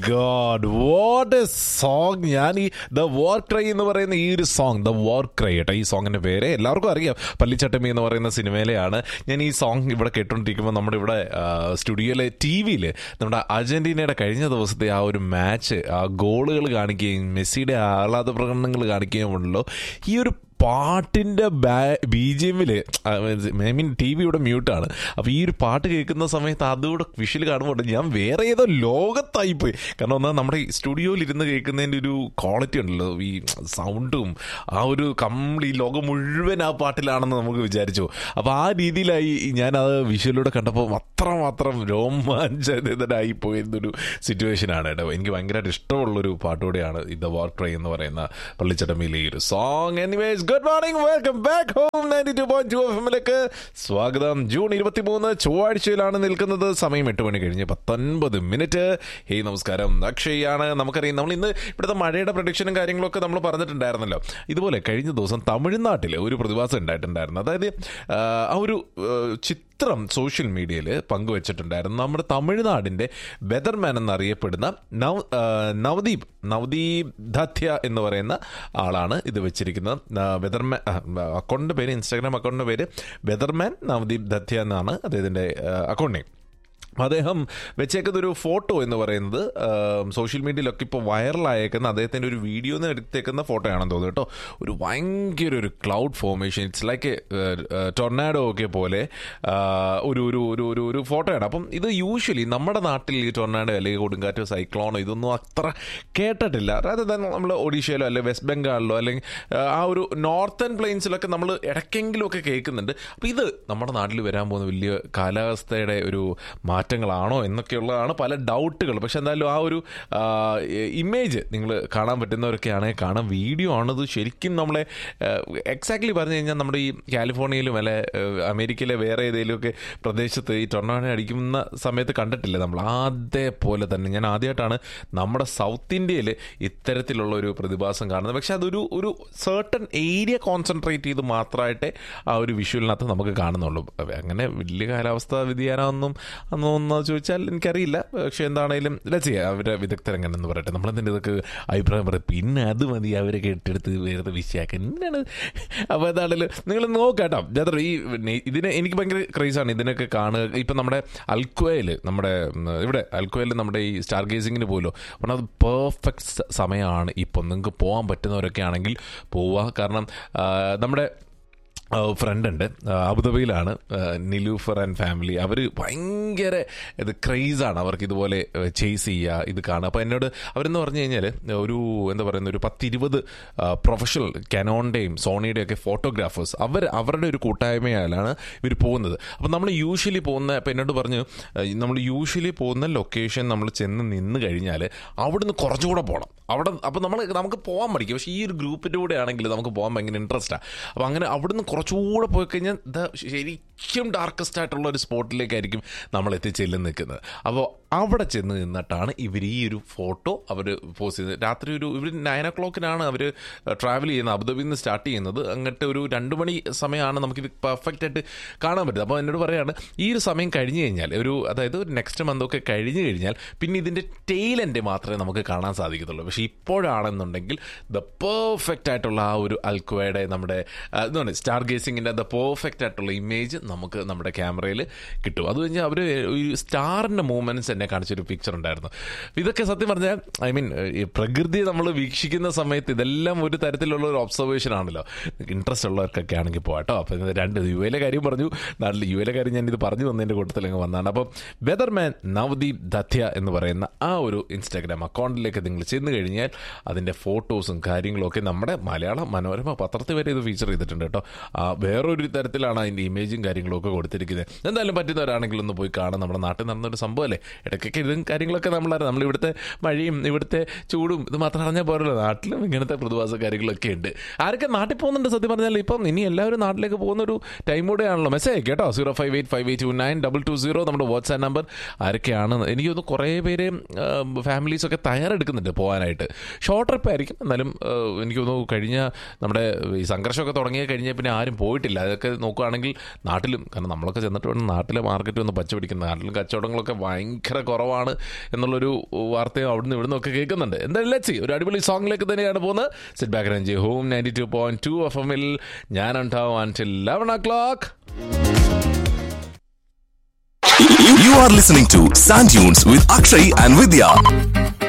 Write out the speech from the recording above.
God what A song ഞാൻ ഈ the war cry എന്ന് പറയുന്ന ഈ ഒരു സോങ് ദ വാർ ക്രൈ കേട്ടോ ഈ സോങ്ങിന്റെ പേര് എല്ലാവർക്കും അറിയാം പള്ളിച്ചട്ടമി എന്ന് പറയുന്ന സിനിമയിലെയാണ് ഞാൻ ഈ സോങ് ഇവിടെ കേട്ടോണ്ടിരിക്കുമ്പോൾ നമ്മുടെ ഇവിടെ സ്റ്റുഡിയോയിലെ ടി വിയിൽ നമ്മുടെ അർജന്റീനയുടെ കഴിഞ്ഞ ദിവസത്തെ ആ ഒരു മാച്ച് ആ ഗോളുകൾ കാണിക്കുകയും മെസ്സിയുടെ ആഹ്ലാദ പ്രകടനങ്ങൾ കാണിക്കുകയും ഉണ്ടല്ലോ ഈ ഒരു പാട്ടിൻ്റെ ബി ജി എമ്മിൽ ഐ മീൻ ടി വി ഇവിടെ മ്യൂട്ടാണ് അപ്പോൾ ഈ ഒരു പാട്ട് കേൾക്കുന്ന സമയത്ത് അതുകൂടെ വിഷ്വൽ കാണുമ്പോൾ ഞാൻ വേറെ ഏതോ ലോകത്തായിപ്പോയി കാരണം ഒന്നാ നമ്മുടെ ഈ സ്റ്റുഡിയോയിൽ ഇരുന്ന് കേൾക്കുന്നതിൻ്റെ ഒരു ക്വാളിറ്റി ഉണ്ടല്ലോ ഈ സൗണ്ടും ആ ഒരു കംപ്ലീറ്റ് ലോകം മുഴുവൻ ആ പാട്ടിലാണെന്ന് നമുക്ക് വിചാരിച്ചു അപ്പോൾ ആ രീതിയിലായി ഞാൻ അത് വിഷ്വലിലൂടെ കണ്ടപ്പോൾ അത്രമാത്രം രോമാഞ്ചിതനായി പോയിരുന്നൊരു സിറ്റുവേഷനാണ് കേട്ടോ എനിക്ക് ഭയങ്കരമായിട്ട് ഇഷ്ടമുള്ളൊരു പാട്ടുകൂടെയാണ് ഈ ദ വാർ ട്രൈ എന്ന് പറയുന്ന പള്ളിച്ചട്ടമ്മിയിലെ ഈ ഒരു song anyways good morning welcome back home ninety two point two എഫിലേക്ക് സ്വാഗതം ജൂൺ ഇരുപത്തി മൂന്ന് ചൊവ്വാഴ്ചയിലാണ് നിൽക്കുന്നത് സമയം എട്ട് മണി കഴിഞ്ഞ് പത്തൊൻപത് മിനിറ്റ് ഹേയ് നമസ്കാരം അക്ഷയാണ് നമുക്കറിയാം നമ്മൾ ഇന്ന് ഇവിടുത്തെ മഴയുടെ പ്രൊഡിക്ഷനും കാര്യങ്ങളൊക്കെ നമ്മൾ പറഞ്ഞിട്ടുണ്ടായിരുന്നല്ലോ ഇതുപോലെ കഴിഞ്ഞ ദിവസം തമിഴ്നാട്ടിൽ ഒരു പ്രതിഭാസം ഉണ്ടായിട്ടുണ്ടായിരുന്നു അതായത് ആ, ആ ഒരു ആ, ചിത്രം സോഷ്യൽ മീഡിയയിൽ പങ്കുവച്ചിട്ടുണ്ടായിരുന്നു നമ്മുടെ തമിഴ്നാടിൻ്റെ ബെദർമാൻ എന്നറിയപ്പെടുന്ന നവ് ആ, നവദീപ് നവദീപ് ദത്യ എന്ന് പറയുന്ന ആളാണ് ഇത് വെച്ചിരിക്കുന്നത് ആ, ബെദർമാൻ അക്കൗണ്ടിൻ്റെ പേര് ഇൻസ്റ്റാഗ്രാം അക്കൗണ്ടിൻ്റെ പേര് ബെദർമാൻ നവദീപ് ദത്യ എന്നാണ് അദ്ദേഹത്തിൻ്റെ അക്കൗണ്ട് നെയിം അദ്ദേഹം വെച്ചേക്കുന്ന ഒരു ഫോട്ടോ എന്ന് പറയുന്നത് സോഷ്യൽ മീഡിയയിലൊക്കെ ഇപ്പോൾ വൈറലായേക്കുന്ന അദ്ദേഹത്തിൻ്റെ ഒരു വീഡിയോ നിന്ന് എടുത്തേക്കുന്ന ഫോട്ടോ ആണെന്ന് തോന്നുന്നു കേട്ടോ ഒരു ഭയങ്കര ഒരു cloud formation it's like tornado ഒക്കെ പോലെ ആ, ഒരു ഒരു ഒരു ഒരു ഒരു ഫോട്ടോയാണ് അപ്പം ഇത് യൂഷ്വലി നമ്മുടെ നാട്ടിൽ ഈ ടൊർണാഡോ അല്ലെങ്കിൽ കൊടുങ്കാറ്റോ സൈക്ലോണോ ഇതൊന്നും അത്ര കേട്ടിട്ടില്ല അതായത് നമ്മൾ ഒഡീഷയിലോ അല്ലെങ്കിൽ വെസ്റ്റ് ബംഗാളിലോ അല്ലെങ്കിൽ ആ, ആ ഒരു നോർത്തേൺ പ്ലെയിൻസിലൊക്കെ നമ്മൾ ഇടയ്ക്കെങ്കിലും ഒക്കെ കേൾക്കുന്നുണ്ട് അപ്പോൾ ഇത് നമ്മുടെ നാട്ടിൽ വരാൻ പോകുന്ന വലിയ കാലാവസ്ഥയുടെ ഒരു മാറ്റങ്ങളാണോ എന്നൊക്കെയുള്ളതാണ് പല ഡൗട്ടുകൾ പക്ഷെ എന്തായാലും ആ ഒരു ഇമേജ് നിങ്ങൾ കാണാൻ പറ്റുന്നവരൊക്കെ ആണെങ്കിൽ കാണാം വീഡിയോ ആണത് ശരിക്കും നമ്മളെ എക്സാക്ട്ലി പറഞ്ഞു കഴിഞ്ഞാൽ നമ്മുടെ ഈ കാലിഫോർണിയയിലും അല്ലെ ഏഹ്, അമേരിക്കയിലെ വേറെ ഏതെങ്കിലുമൊക്കെ പ്രദേശത്ത് ഈ ടൊർണാഡോ അടിക്കുന്ന സമയത്ത് കണ്ടിട്ടില്ല നമ്മൾ അതേപോലെ തന്നെ ഞാൻ ആദ്യമായിട്ടാണ് നമ്മുടെ സൗത്ത് ഇന്ത്യയിൽ ഇത്തരത്തിലുള്ള ഒരു പ്രതിഭാസം കാണുന്നത് പക്ഷെ അതൊരു ഒരു സർട്ടൺ ഏരിയ കോൺസെൻട്രേറ്റ് ചെയ്ത് മാത്രമായിട്ടേ ആ ഒരു വിഷ്വലിനകത്ത് നമുക്ക് കാണുന്നുള്ളൂ അപ്പൊ അങ്ങനെ വലിയ കാലാവസ്ഥാ വ്യതിയാനമൊന്നും അന്നൊന്ന് ചോദിച്ചാൽ എനിക്കറിയില്ല പക്ഷെ എന്താണേലും ചെയ്യാം അവരുടെ വിദഗ്ധരെങ്ങനെന്ന് പറയട്ടെ നമ്മളെന്തിൻ്റെ ഇതൊക്കെ അഭിപ്രായം പറയും പിന്നെ അത് മതി അവരെ കേട്ടെടുത്ത് വേറെ വിഷയാക്കാൻ എന്തിനാണ് അപ്പോൾ എന്താണേലും നിങ്ങൾ നോക്കാട്ടോ ജാത്ര ഈ നെ- ഇതിനെ എനിക്ക് ഭയങ്കര ക്രൈസാണ് ഇതിനൊക്കെ കാണുക ഇപ്പം നമ്മുടെ അൽക്വയിൽ നമ്മുടെ ഉം, ഇവിടെ അൽക്വയിൽ നമ്മുടെ ഈ സ്റ്റാർ ഗേസിങ്ങിന് പോലോ അപ്പോൾ അത് പെർഫെക്റ്റ് സമയമാണ് ഇപ്പം നിങ്ങൾക്ക് പോകാൻ പറ്റുന്നവരൊക്കെ ആണെങ്കിൽ പോവുക കാരണം ആ, നമ്മുടെ ഫ്രണ്ട് ഉണ്ട് ആ, അബുദാബിയിലാണ് ആ, നിലൂഫർ ആൻഡ് ഫാമിലി അവർ ഭയങ്കര ഇത് ക്രൈസാണ് അവർക്ക് ഇതുപോലെ ചേസ് ചെയ്യുക ഇത് കാണുക അപ്പോൾ എന്നോട് അവരെന്ന് പറഞ്ഞു കഴിഞ്ഞാൽ ഒരു എന്താ പറയുന്ന ഒരു പത്തിരുപത് പ്രൊഫഷണൽ കനോണിൻ്റെയും സോണിയുടെയും ഒക്കെ ഫോട്ടോഗ്രാഫേഴ്സ് അവർ അവരുടെ ഒരു കൂട്ടായ്മയാലാണ് ഇവർ പോകുന്നത് അപ്പോൾ നമ്മൾ യൂഷ്വലി പോകുന്ന അപ്പോൾ എന്നോട് പറഞ്ഞു നമ്മൾ യൂഷ്വലി പോകുന്ന ലൊക്കേഷൻ നമ്മൾ ചെന്ന് നിന്ന് കഴിഞ്ഞാൽ അവിടുന്ന് കുറച്ചുകൂടെ പോകണം അവിടെ അപ്പോൾ നമ്മൾ നമുക്ക് പോകാൻ പഠിക്കും പക്ഷേ ഈ ഒരു ഗ്രൂപ്പിൻ്റെ കൂടെ ആണെങ്കിൽ നമുക്ക് പോകാൻ ഭയങ്കര ഇൻട്രസ്റ്റാണ് അപ്പോൾ അങ്ങനെ അവിടുന്ന് കുറച്ചുകൂടെ പോയി കഴിഞ്ഞാൽ ദ ശരിക്കും ഡാർക്കസ്റ്റ് ആയിട്ടുള്ള ഒരു സ്പോട്ടിലേക്കായിരിക്കും നമ്മൾ എത്തിച്ചെല്ലും നിൽക്കുന്നത് അപ്പോൾ അവിടെ ചെന്ന് നിന്നിട്ടാണ് ഇവർ ഈ ഒരു ഫോട്ടോ അവർ പോസ്റ്റ് ചെയ്യുന്നത് രാത്രി ഒരു ഇവർ നയൻ ഒ ക്ലോക്കിനാണ് അവർ ട്രാവൽ ചെയ്യുന്നത് അബുദാബിയിൽ നിന്ന് സ്റ്റാർട്ട് ചെയ്യുന്നത് അങ്ങോട്ട് ഒരു രണ്ട് മണി സമയമാണ് നമുക്കിത് പെർഫെക്റ്റ് ആയിട്ട് കാണാൻ പറ്റുന്നത് അപ്പോൾ എന്നോട് പറയാണ് ഈ ഒരു സമയം കഴിഞ്ഞ് കഴിഞ്ഞാൽ ഒരു അതായത് ഒരു നെക്സ്റ്റ് മന്ത് ഒക്കെ കഴിഞ്ഞ് കഴിഞ്ഞാൽ പിന്നെ ഇതിൻ്റെ ടെയിൽ എൻ്റെ മാത്രമേ നമുക്ക് കാണാൻ സാധിക്കത്തുള്ളൂ പക്ഷേ ഇപ്പോഴാണെന്നുണ്ടെങ്കിൽ ദ പെർഫെക്റ്റ് ആയിട്ടുള്ള ആ ഒരു അൽക്കുവയുടെ നമ്മുടെ ആ, എന്താണ് സ്റ്റാർ ഗേസിങ്ങിൻ്റെ ദ പെർഫെക്റ്റ് ആയിട്ടുള്ള ഇമേജ് നമുക്ക് നമ്മുടെ ക്യാമറയിൽ കിട്ടും അത് കഴിഞ്ഞാൽ അവർ ഈ സ്റ്റാറിൻ്റെ മൂവ്മെൻറ്റ്സ് എന്നെ കാണിച്ചൊരു പിക്ചർ ഉണ്ടായിരുന്നു ഇതൊക്കെ സത്യം പറഞ്ഞാൽ ഐ മീൻ ഈ പ്രകൃതി നമ്മൾ വീക്ഷിക്കുന്ന സമയത്ത് ഇതെല്ലാം ഒരു തരത്തിലുള്ള ഒരു ഒബ്സർവേഷൻ ആണല്ലോ ഇൻട്രസ്റ്റ് ഉള്ളവർക്കൊക്കെ ആണെങ്കിൽ പോകാട്ടോ അപ്പോൾ ഇത് രണ്ട് യു എയിലെ കാര്യം പറഞ്ഞു നാട്ടിൽ യു എയിലെ കാര്യം ഞാൻ ഇത് പറഞ്ഞു വന്നതിൻ്റെ കൂട്ടത്തിൽ അങ്ങ് വന്നതാണ് അപ്പോൾ വെദർമാൻ നവദീപ് ദത്യ എന്ന് പറയുന്ന ആ ഒരു ഇൻസ്റ്റാഗ്രാം അക്കൗണ്ടിലേക്ക് നിങ്ങൾ ചെന്ന് കഴിഞ്ഞാൽ അതിൻ്റെ ഫോട്ടോസും കാര്യങ്ങളും ഒക്കെ നമ്മുടെ മലയാള മനോരമ പത്രത്തിൽ വരെ ഇത് ഫീച്ചർ ചെയ്തിട്ടുണ്ട് കേട്ടോ ആ വേറൊരു തരത്തിലാണ് അതിൻ്റെ ഇമേജും കാര്യങ്ങളും ഒക്കെ കൊടുത്തിരിക്കുന്നത് എന്തായാലും പറ്റുന്നവരാണെങ്കിൽ ഒന്ന് പോയി കാണാം നമ്മുടെ നാട്ടിൽ നടന്നൊരു സംഭവമല്ലേ ഇടയ്ക്കൊക്കെ ഇതും കാര്യങ്ങളൊക്കെ നമ്മളറിയാം നമ്മൾ ഇവിടുത്തെ മഴയും ഇവിടുത്തെ ചൂടും ഇത് മാത്രം അറിഞ്ഞാൽ പോരല്ലോ നാട്ടിലും ഇങ്ങനത്തെ പ്രതിഭാസ കാര്യങ്ങളൊക്കെ ഉണ്ട് ആരൊക്കെ നാട്ടിൽ പോകുന്നുണ്ട് സത്യം പറഞ്ഞാൽ ഇപ്പം ഇനി എല്ലാവരും നാട്ടിലേക്ക് പോകുന്ന ഒരു ടൈം കൂടെ ആണല്ലോ മെസ്സേജ് കേട്ടോ zero five eight five eight two nine double two zero നമ്മുടെ വാട്സാപ്പ് നമ്പർ ആരൊക്കെയാണ് എനിക്ക് തോന്നുന്നു കുറേ പേര് ഫാമിലീസൊക്കെ തയ്യാറെടുക്കുന്നുണ്ട് പോകാനായിട്ട് ഷോർട്ട് ട്രിപ്പ് ആയിരിക്കും എന്നാലും ആ, എനിക്ക് തോന്നുന്നു കഴിഞ്ഞ നമ്മുടെ ഈ സംഘർഷമൊക്കെ തുടങ്ങിയ കഴിഞ്ഞ പിന്നെ ആരും പോയിട്ടില്ല അതൊക്കെ നോക്കുകയാണെങ്കിൽ നാട്ടിലും കാരണം നമ്മളൊക്കെ ചെന്നിട്ട് വേണം നാട്ടിലെ മാർക്കറ്റ് ഒന്ന് പച്ച പിടിക്കുന്നത് നാട്ടിലും കച്ചവടങ്ങളൊക്കെ ഭയങ്കര വളരെ കുറവാണ് എന്നുള്ളൊരു വാർത്തയും അവിടുന്ന് ഇവിടുന്ന് ഒക്കെ കേൾക്കുന്നുണ്ട് എന്തായാലും ലെറ്റ്സി ഒരു അടിപൊളി സോങ്ങിലേക്ക് തന്നെയാണ് പോകുന്നത് sit back range home ninety two point two F എമ്മിൽ ഞാൻ ഉണ്ടാവും until eleven o'clock You are listening to Sand Dunes with Akshay and Vidya.